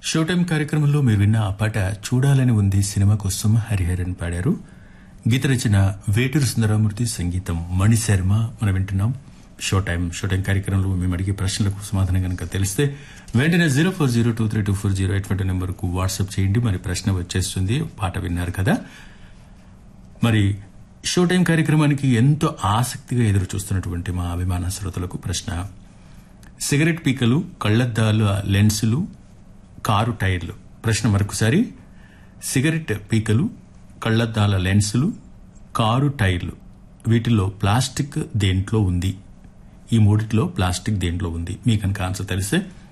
show time కార్యక్రమంలో మీరు విన్న ఆ పాట చూడాలని ఉంది సినిమా కోసం హరిహరన్ పాడారు గీత రచన వేటూరు సుందరమూర్తి సంగీతం మణిశర్మ మనం వింటున్నాం షో టైం షో టైం కార్యక్రమంలో మేము అడిగే ప్రశ్నలకు సమాధానం కనుక తెలిస్తే వెంటనే zero four zero two three two four zero ఎటువంటి నెంబర్కు వాట్సాప్ చేయండి మరి ప్రశ్న వచ్చేస్తుంది పాట విన్నారు కదా మరి షో టైం కార్యక్రమానికి ఎంతో ఆసక్తిగా ఎదురు చూస్తున్నటువంటి మా అభిమాన శ్రోతలకు ప్రశ్న సిగరెట్ పీకలు కళ్లద్దాలు లెన్సులు కారు టైర్లు ప్రశ్న మరొకసారి సిగరెట్ పీకలు కళ్లద్దాల లెన్సులు కారు టైర్లు వీటిల్లో ప్లాస్టిక్ దేంట్లో ఉంది ఈ మూడిట్లో ప్లాస్టిక్ దేంట్లో ఉంది మీ కనుక ఆన్సర్ తెలిస్తే